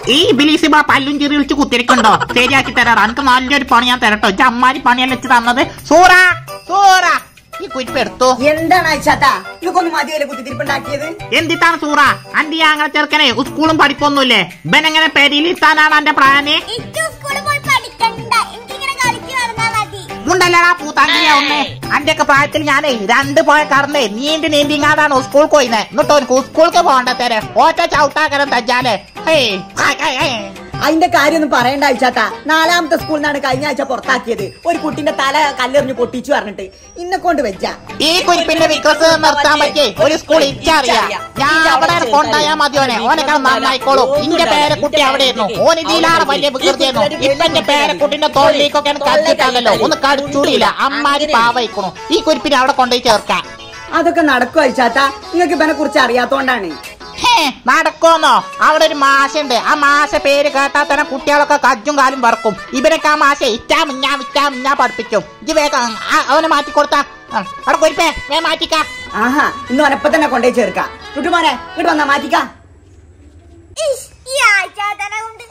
ഈ ബിലീസിബ പല്ലും ചിറി വിളിച്ച് കുത്തിരിക്കണ്ടോ ശരിയാക്കി തരാറ് എനിക്ക് നല്ലൊരു പണി ഞാൻ തരട്ടോ ഇജ്ജ് അമ്മാരി പണിയല്ല വെച്ച് തന്നത് സൂറ സൂറ ഈ കുരിപ്പ് എടുത്തു എന്താണ് അയച്ചാത്ത ഇതൊക്കൊന്നും മതിയല്ലേ കുത്തിത്തിരിപ്പുണ്ടാക്കിയത് എന്തിട്ടാണ് സൂറ അന്റെ അങ്ങനെ ചെറുക്കനെ സ്കൂളും പഠിപ്പൊന്നുമില്ലേ ഇവനെങ്ങനെ പെരിയിലിത്താനാണ് എന്റെ പ്ലാന് എനിക്ക് സ്കൂളിൽ പോയി പഠിക്കണ്ട എനിക്കിങ്ങനെ കളിച്ച് നടന്നാ മതി മുണ്ടല്ലടാ പൂത്താങ്കിയാവുന്നേ അന്റെ ഒക്കെ പ്രായത്തിൽ ഞാനേ രണ്ട് പോയ കറന്നേ നീണ്ടി നീന്തിങ്ങാടാണ് സ്കൂൾ പോയിന്നെ എന്നിട്ട് ഒരു സ്കൂൾക്ക് പോകണ്ട തരെ ഒറ്റ ചവിട്ടാക്കരം തജ്ജാലേ ഹേയ് ഹായ് ഹായ് ഹായ് അതിന്റെ കാര്യമൊന്നും പറയണ്ട അയച്ചാത്ത നാലാമത്തെ സ്കൂളിൽ നിന്നാണ് കഴിഞ്ഞ ആഴ്ച പുറത്താക്കിയത് ഒരു കുട്ടിന്റെ തല കല്ലെറിഞ്ഞ് പൊട്ടിച്ചു പറഞ്ഞിട്ട് ഇന്നെ കൊണ്ട് വെച്ച ഈ കുരിപ്പിന്റെ വിക്രസ് നിർത്താൻ പറ്റിയേ ഒരു സ്കൂൾ ഇച്ചറിയാം ഞാൻ അവിടെ കൊണ്ടായാ മതി ഓനെ ഓനൊക്കെ നന്നായിക്കോളും ഇന്റെ പേരക്കുട്ടി അവിടെയായിരുന്നു ഓൻ ഇതിലാണ് വലിയ വികൃതിയായിരുന്നു ഇപ്പൊ എന്റെ പേരക്കുട്ടിന്റെ തോളിലേക്കൊക്കെ കടിച്ചിട്ടാണല്ലോ ഒന്ന് കടിച്ചൂടിയില്ല അമ്മാരി പാവയിക്കണു ഈ കുരിപ്പിനെ അവിടെ കൊണ്ടുപോയി ചേർക്കാം അതൊക്കെ നടക്കും അയച്ചാത്ത നിങ്ങൾക്ക് ഇവനെ കുറിച്ച് അറിയാത്തോണ്ടാണ് ഹേ നടക്കോന്നോ അവിടെ ഒരു മാഷുണ്ട് ആ മാഷ പേര് കേട്ടാൽ തന്നെ കുട്ടികളൊക്കെ കജ്ജും കാലും വറക്കും ഇവരൊക്കെ ആ മാഷ ഇറ്റാ മിഞ്ഞാ വിറ്റാ മിഞ്ഞാ പഠിപ്പിക്കും ഇത് വേഗം ആ- അവനെ മാറ്റി കൊടുത്താ ആ, അവിടെ കുരിപ്പേ വേ മാറ്റിക്കാ ആഹാ ഇന്ന് ഒനപ്പം തന്നെ കൊണ്ടുപോയി ചേർക്കാം കുട്ടുമോനെ ഇങ്ങോട്ട് വന്നാ മാറ്റിക്കാ ഇഷ്, ഈ ആഴ്ചാതനെ കൊണ്ട്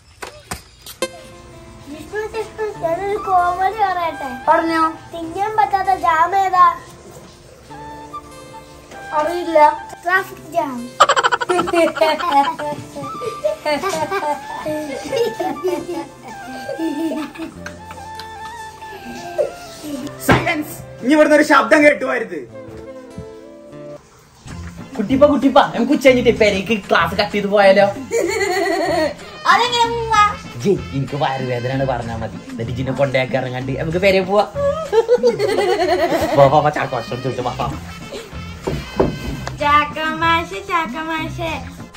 ഞാനൊരു കോമഡി പറയട്ടെ പറഞ്ഞോ തിന്നാൻ പറ്റാത്ത ജാം ഏതാ അറിയില്ല ട്രാഫിക് ജാം സൈലൻസ് ഇനി ഇവിടുന്ന് ഒരു ശബ്ദം കേട്ടുവരുത് കുട്ടിപ്പ കുട്ടിപ്പ നമുക്ക് ഉച്ച കഴിഞ്ഞിട്ട് പെരേക്ക് ക്ലാസ് കട്ട് ചെയ്ത് പോയാലോ അതെങ്ങനെ പോവാ ജി എനിക്ക് വയറുവേദനയാണ് പറഞ്ഞാ മതി എന്നിട്ട് ജിന്നെ കൊണ്ടേക്ക് ഇറങ്ങാണ്ട് നമുക്ക് പെരേ പോവാ വാ, വാ, ചാക്കോ ഭക്ഷണം ചോദിച്ചു വാ ചാക്കമാഷെ ചാക്കമാഷെ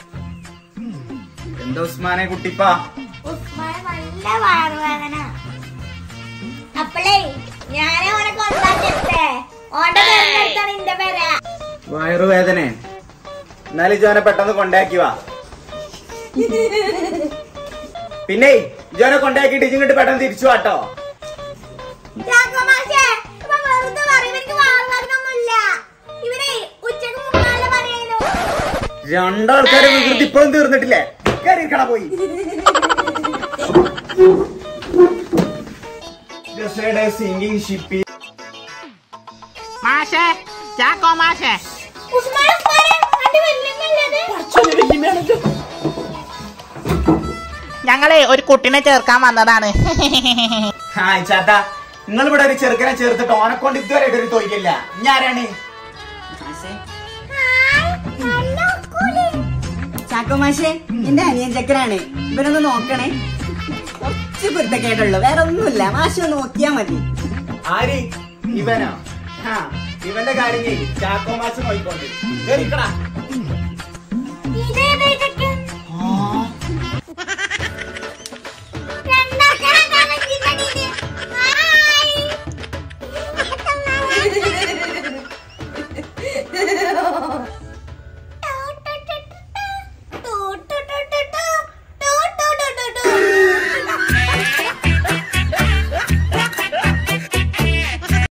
എന്താ ഉസ്മാനെ കുട്ടിപ്പ ഉസ്മാൻ നല്ല വയറുവേദന അപ്പളേ ഞാനേ ഓനെ കൊണ്ടാക്കിട്ടേ ഓന്റെ പേരെടുത്താണ് എന്റെ പേര വയറുവേദന എന്നാലും ജോനെ പെട്ടെന്ന് കൊണ്ടാക്കി വാ പിന്നെ ജോനെ കൊണ്ടാക്കിയിട്ട് ഇങ്ങോട്ട് പെട്ടെന്ന് തിരിച്ചു വാട്ടോ ചാക്കമാഷെ ഇപ്പൊ വെറുതെ പറയും ഇവർക്ക് വയറുവേദനൊന്നുമില്ല ഇവരെ ഉച്ചക്ക് മുന്നാലെ പറയുന്നു രണ്ടാൾക്കാരെ വികൃതി ഇപ്പോഴും തീർന്നിട്ടില്ലേ കയറിയിരിക്കണ പോയി സിംഗിങ് ഷിപ്പി മാഷേ ചാക്കോ മാഷേ ഉസ്മാൻ ഉസ്മാനെ അന്റെ വല്യമ്മല്ലത് ഞങ്ങളെ ഒരു കുട്ടിനെ ചേർക്കാൻ വന്നതാണ് ഹായ് ചാത്ത നിങ്ങൾ ഇവിടെ ഒരു ചെറുക്കനെ ചേർത്തിട്ട് ഓനെ കൊണ്ട് ഇതുവരെ ഒരു തൊഴിലില്ല ഞാനാണ് ചാക്കോ മാഷേ എന്റെ അനിയൻ ചക്കരാണ് ഇവനൊന്ന് നോക്കണേ കുറച്ച് കുരുത്തക്കേടുള്ളൂ വേറെ ഒന്നുമില്ല മാഷ് ഒന്ന് നോക്കിയാ മതി ആര് ഇവനോ ഹാ ഇവന്റെ കാര്യം ചെയ്യ് ചാക്കോ മാച്ച് നോയിക്കൊണ്ട് കേറിക്കടാ